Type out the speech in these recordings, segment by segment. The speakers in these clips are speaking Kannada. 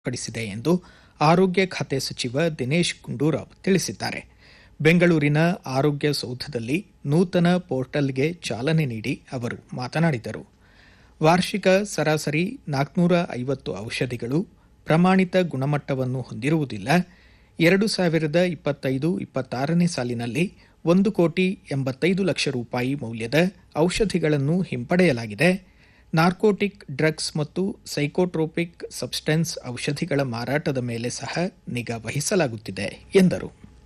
ಪಡಿಸಿದೆ ಎಂದು ಆರೋಗ್ಯ ಖಾತೆ ಸಚಿವ ದಿನೇಶ್ ಗುಂಡೂರಾವ್ ತಿಳಿಸಿದ್ದಾರೆ ಬೆಂಗಳೂರಿನ ಆರೋಗ್ಯ ಸೌಧದಲ್ಲಿ ನೂತನ ಪೋರ್ಟಲ್ಗೆ ಚಾಲನೆ ನೀಡಿ ಅವರು ಮಾತನಾಡಿದರು ವಾರ್ಷಿಕ ಸರಾಸರಿ ನಾಲ್ಕುನೂರ ಐವತ್ತು ಔಷಧಿಗಳು ಪ್ರಮಾಣಿತ ಗುಣಮಟ್ಟವನ್ನು ಹೊಂದಿರುವುದಿಲ್ಲ ಎರಡು ಸಾವಿರದ ಇಪ್ಪತ್ತೈದು ಇಪ್ಪತ್ತಾರನೇ ಸಾಲಿನಲ್ಲಿ ಒಂದು ಕೋಟಿ ಎಂಬತ್ತೈದು ಲಕ್ಷ ರೂಪಾಯಿ ಮೌಲ್ಯದ ಔಷಧಿಗಳನ್ನು ಹಿಂಪಡೆಯಲಾಗಿದೆ ನಾರ್ಕೋಟಿಕ್ ಡ್ರಗ್ಸ್ ಮತ್ತು ಸೈಕೋಟ್ರೋಪಿಕ್ ಸಬ್ಸ್ಟೆನ್ಸ್ ಔಷಧಿಗಳ ಮಾರಾಟದ ಮೇಲೆ ಸಹ ನಿಗಾ ವಹಿಸಲಾಗುತ್ತಿದೆ ಎಂದರು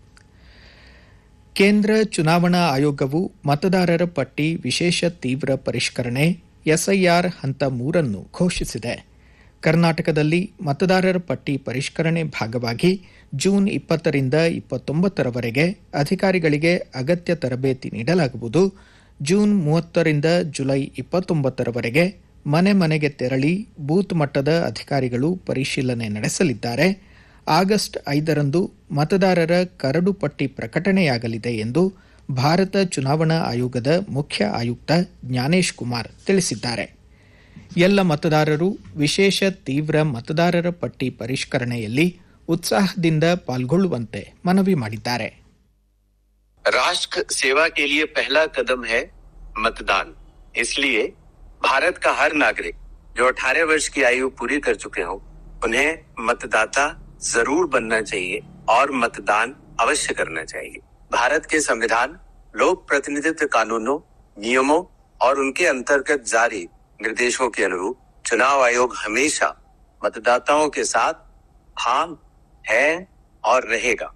ಕೇಂದ್ರ ಚುನಾವಣಾ ಆಯೋಗವು ಮತದಾರರ ಪಟ್ಟಿ ವಿಶೇಷ ತೀವ್ರ ಪರಿಷ್ಕರಣೆ ಎಸ್ಐಆರ್ ಹಂತ ಮೂರನ್ನು ಘೋಷಿಸಿದೆ ಕರ್ನಾಟಕದಲ್ಲಿ ಮತದಾರರ ಪಟ್ಟಿ ಪರಿಷ್ಕರಣೆ ಭಾಗವಾಗಿ ಜೂನ್ ಇಪ್ಪತ್ತರಿಂದ ಇಪ್ಪತ್ತೊಂಬತ್ತರವರೆಗೆ ಅಧಿಕಾರಿಗಳಿಗೆ ಅಗತ್ಯ ತರಬೇತಿ ನೀಡಲಾಗುವುದು ಜೂನ್ ಮೂವತ್ತರಿಂದ ಜುಲೈ ಇಪ್ಪತ್ತೊಂಬತ್ತರವರೆಗೆ ಮನೆ ಮನೆಗೆ ತೆರಳಿ ಬೂತ್ ಮಟ್ಟದ ಅಧಿಕಾರಿಗಳು ಪರಿಶೀಲನೆ ನಡೆಸಲಿದ್ದಾರೆ ಆಗಸ್ಟ್ ಐದರಂದು ಮತದಾರರ ಕರಡು ಪಟ್ಟಿ ಪ್ರಕಟಣೆಯಾಗಲಿದೆ ಎಂದು ಭಾರತ ಚುನಾವಣಾ ಆಯೋಗದ ಮುಖ್ಯ ಆಯುಕ್ತ ಜ್ಞಾನೇಶ್ ಕುಮಾರ್ ತಿಳಿಸಿದ್ದಾರೆ ಎಲ್ಲ ಮತದಾರರು ವಿಶೇಷ ತೀವ್ರ ಮತದಾರರ ಪಟ್ಟಿ ಪರಿಷ್ಕರಣೆಯಲ್ಲಿ ಉತ್ಸಾಹದಿಂದ ಪಾಲ್ಗೊಳ್ಳುವಂತೆ ಮನವಿ ಮಾಡಿದ್ದಾರೆ राष्ट्र सेवा के लिए पहला कदम है मतदान इसलिए भारत का हर नागरिक जो 18 वर्ष की आयु पूरी कर चुके हों उन्हें मतदाता जरूर बनना चाहिए और मतदान अवश्य करना चाहिए भारत के संविधान लोक प्रतिनिधित्व कानूनों नियमों और उनके अंतर्गत जारी निर्देशों के अनुरूप चुनाव आयोग हमेशा मतदाताओं के साथ था है और रहेगा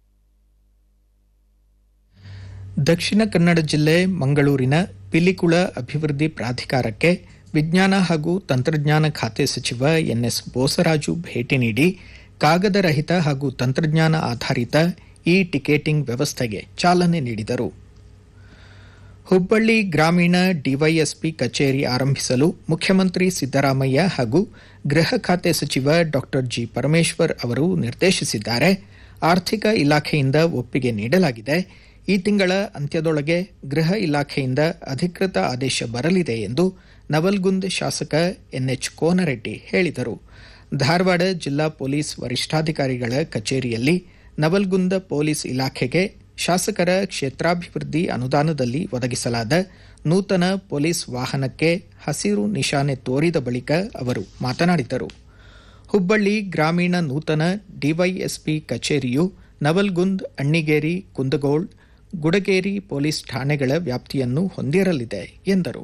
ದಕ್ಷಿಣ ಕನ್ನಡ ಜಿಲ್ಲೆ ಮಂಗಳೂರಿನ ಪಿಲಿಕುಳ ಅಭಿವೃದ್ಧಿ ಪ್ರಾಧಿಕಾರಕ್ಕೆ ವಿಜ್ಞಾನ ಹಾಗೂ ತಂತ್ರಜ್ಞಾನ ಖಾತೆ ಸಚಿವ ಎನ್ಎಸ್ ಬೋಸರಾಜು ಭೇಟಿ ನೀಡಿ ಕಾಗದ ರಹಿತ ಹಾಗೂ ತಂತ್ರಜ್ಞಾನ ಆಧಾರಿತ ಇ ಟಿಕೆಟಿಂಗ್ ವ್ಯವಸ್ಥೆಗೆ ಚಾಲನೆ ನೀಡಿದರು ಹುಬ್ಬಳ್ಳಿ ಗ್ರಾಮೀಣ ಡಿವೈಎಸ್ಪಿ ಕಚೇರಿ ಆರಂಭಿಸಲು ಮುಖ್ಯಮಂತ್ರಿ ಸಿದ್ದರಾಮಯ್ಯ ಹಾಗೂ ಗೃಹ ಖಾತೆ ಸಚಿವ ಡಾ ಜಿ ಪರಮೇಶ್ವರ್ ಅವರು ನಿರ್ದೇಶಿಸಿದ್ದಾರೆ ಆರ್ಥಿಕ ಇಲಾಖೆಯಿಂದ ಒಪ್ಪಿಗೆ ನೀಡಲಾಗಿದೆ ಈ ತಿಂಗಳ ಅಂತ್ಯದೊಳಗೆ ಗೃಹ ಇಲಾಖೆಯಿಂದ ಅಧಿಕೃತ ಆದೇಶ ಬರಲಿದೆ ಎಂದು ನವಲ್ಗುಂದ್ ಶಾಸಕ ಎನ್ಎಚ್ ಕೋನರೆಡ್ಡಿ ಹೇಳಿದರು ಧಾರವಾಡ ಜಿಲ್ಲಾ ಪೊಲೀಸ್ ವರಿಷ್ಠಾಧಿಕಾರಿಗಳ ಕಚೇರಿಯಲ್ಲಿ ನವಲ್ಗುಂದ ಪೊಲೀಸ್ ಇಲಾಖೆಗೆ ಶಾಸಕರ ಕ್ಷೇತ್ರಾಭಿವೃದ್ಧಿ ಅನುದಾನದಲ್ಲಿ ಒದಗಿಸಲಾದ ನೂತನ ಪೊಲೀಸ್ ವಾಹನಕ್ಕೆ ಹಸಿರು ನಿಶಾನೆ ತೋರಿದ ಬಳಿಕ ಅವರು ಮಾತನಾಡಿದರು ಹುಬ್ಬಳ್ಳಿ ಗ್ರಾಮೀಣ ನೂತನ ಡಿವೈಎಸ್ಪಿ ಕಚೇರಿಯು ನವಲ್ಗುಂದ್ ಅಣ್ಣಿಗೇರಿ ಕುಂದಗೋಳ್ ಗುಡಗೇರಿ ಪೊಲೀಸ್ ಠಾಣೆಗಳ ವ್ಯಾಪ್ತಿಯನ್ನು ಹೊಂದಿರಲಿದೆ ಎಂದರು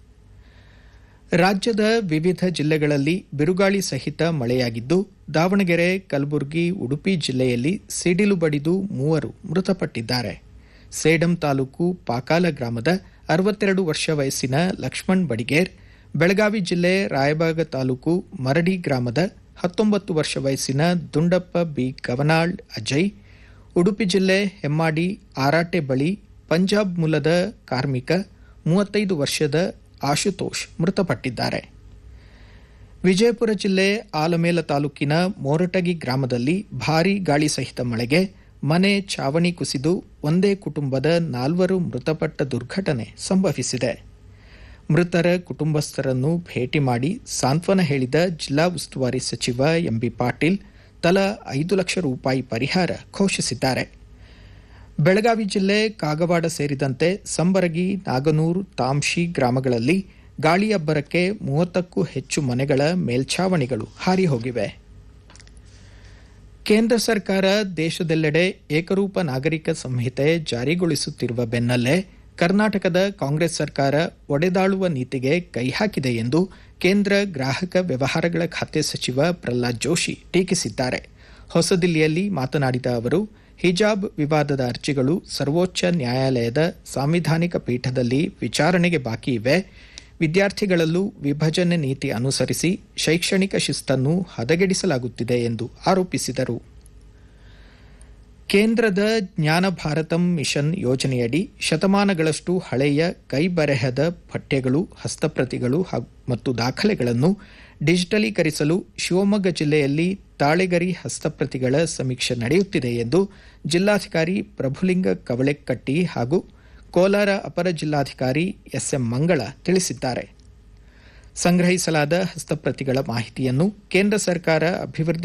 ರಾಜ್ಯದ ವಿವಿಧ ಜಿಲ್ಲೆಗಳಲ್ಲಿ ಬಿರುಗಾಳಿ ಸಹಿತ ಮಳೆಯಾಗಿದ್ದು ದಾವಣಗೆರೆ ಕಲಬುರಗಿ ಉಡುಪಿ ಜಿಲ್ಲೆಯಲ್ಲಿ ಸಿಡಿಲು ಬಡಿದು ಮೂವರು ಮೃತಪಟ್ಟಿದ್ದಾರೆ ಸೇಡಂ ತಾಲೂಕು ಪಾಕಾಲ ಗ್ರಾಮದ ಅರವತ್ತೆರಡು ವರ್ಷ ವಯಸ್ಸಿನ ಲಕ್ಷ್ಮಣ್ ಬಡಿಗೇರ್ ಬೆಳಗಾವಿ ಜಿಲ್ಲೆ ರಾಯಬಾಗ ತಾಲೂಕು ಮರಡಿ ಗ್ರಾಮದ ಹತ್ತೊಂಬತ್ತು ವರ್ಷ ವಯಸ್ಸಿನ ದುಂಡಪ್ಪ ಬಿ ಗವನಾಳ್ ಅಜಯ್ ಉಡುಪಿ ಜಿಲ್ಲೆ ಹೆಮ್ಮಾಡಿ ಆರಾಟೆ ಬಳಿ ಪಂಜಾಬ್ ಮೂಲದ ಕಾರ್ಮಿಕ ಮೂವತ್ತೈದು ವರ್ಷದ ಆಶುತೋಷ್ ಮೃತಪಟ್ಟಿದ್ದಾರೆ ವಿಜಯಪುರ ಜಿಲ್ಲೆ ಆಲಮೇಲ ತಾಲೂಕಿನ ಮೋರಟಗಿ ಗ್ರಾಮದಲ್ಲಿ ಭಾರೀ ಗಾಳಿ ಸಹಿತ ಮಳೆಗೆ ಮನೆ ಚಾವಣಿ ಕುಸಿದು ಒಂದೇ ಕುಟುಂಬದ ನಾಲ್ವರು ಮೃತಪಟ್ಟ ದುರ್ಘಟನೆ ಸಂಭವಿಸಿದೆ ಮೃತರ ಕುಟುಂಬಸ್ಥರನ್ನು ಭೇಟಿ ಮಾಡಿ ಸಾಂತ್ವನ ಹೇಳಿದ ಜಿಲ್ಲಾ ಉಸ್ತುವಾರಿ ಸಚಿವ ಎಂಬಿ ಪಾಟೀಲ್ ತಲಾ ಐದು ಲಕ್ಷ ರೂಪಾಯಿ ಪರಿಹಾರ ಘೋಷಿಸಿದ್ದಾರೆ ಬೆಳಗಾವಿ ಜಿಲ್ಲೆ ಕಾಗವಾಡ ಸೇರಿದಂತೆ ಸಂಬರಗಿ ನಾಗನೂರು ತಾಂಶಿ ಗ್ರಾಮಗಳಲ್ಲಿ ಗಾಳಿಯಬ್ಬರಕ್ಕೆ ಮೂವತ್ತಕ್ಕೂ ಹೆಚ್ಚು ಮನೆಗಳ ಮೇಲ್ಛಾವಣಿಗಳು ಹಾರಿ ಹೋಗಿವೆ ಕೇಂದ್ರ ಸರ್ಕಾರ ದೇಶದೆಲ್ಲೆಡೆ ಏಕರೂಪ ನಾಗರಿಕ ಸಂಹಿತೆ ಜಾರಿಗೊಳಿಸುತ್ತಿರುವ ಬೆನ್ನಲ್ಲೇ ಕರ್ನಾಟಕದ ಕಾಂಗ್ರೆಸ್ ಸರ್ಕಾರ ಒಡೆದಾಳುವ ನೀತಿಗೆ ಕೈ ಹಾಕಿದೆ ಎಂದು ಕೇಂದ್ರ ಗ್ರಾಹಕ ವ್ಯವಹಾರಗಳ ಖಾತೆ ಸಚಿವ ಪ್ರಹ್ಲಾದ್ ಜೋಶಿ ಟೀಕಿಸಿದ್ದಾರೆ ಹೊಸದಿಲ್ಲಿಯಲ್ಲಿ ಮಾತನಾಡಿದ ಅವರು ಹಿಜಾಬ್ ವಿವಾದದ ಅರ್ಜಿಗಳು ಸರ್ವೋಚ್ಚ ನ್ಯಾಯಾಲಯದ ಸಾಂವಿಧಾನಿಕ ಪೀಠದಲ್ಲಿ ವಿಚಾರಣೆಗೆ ಬಾಕಿ ಇವೆ ವಿದ್ಯಾರ್ಥಿಗಳಲ್ಲೂ ವಿಭಜನೆ ನೀತಿ ಅನುಸರಿಸಿ ಶೈಕ್ಷಣಿಕ ಶಿಸ್ತನ್ನು ಹದಗೆಡಿಸಲಾಗುತ್ತಿದೆ ಎಂದು ಆರೋಪಿಸಿದರು ಕೇಂದ್ರದ ಜ್ಞಾನ ಭಾರತಂ ಮಿಷನ್ ಯೋಜನೆಯಡಿ ಶತಮಾನಗಳಷ್ಟು ಹಳೆಯ ಕೈಬರೆಹದ ಪಠ್ಯಗಳು ಹಸ್ತಪ್ರತಿಗಳು ಮತ್ತು ದಾಖಲೆಗಳನ್ನು ಡಿಜಿಟಲೀಕರಿಸಲು ಶಿವಮೊಗ್ಗ ಜಿಲ್ಲೆಯಲ್ಲಿ ತಾಳೆಗರಿ ಹಸ್ತಪ್ರತಿಗಳ ಸಮೀಕ್ಷೆ ನಡೆಯುತ್ತಿದೆ ಎಂದು ಜಿಲ್ಲಾಧಿಕಾರಿ ಪ್ರಭುಲಿಂಗ ಕವಳೆಕಟ್ಟಿ ಹಾಗೂ ಕೋಲಾರ ಅಪರ ಜಿಲ್ಲಾಧಿಕಾರಿ ಎಸ್ಎಂ ಮಂಗಳ ತಿಳಿಸಿದ್ದಾರೆ ಸಂಗ್ರಹಿಸಲಾದ ಹಸ್ತಪ್ರತಿಗಳ ಮಾಹಿತಿಯನ್ನು ಕೇಂದ್ರ ಸರ್ಕಾರ ಅಭಿವೃದ್ಧಿ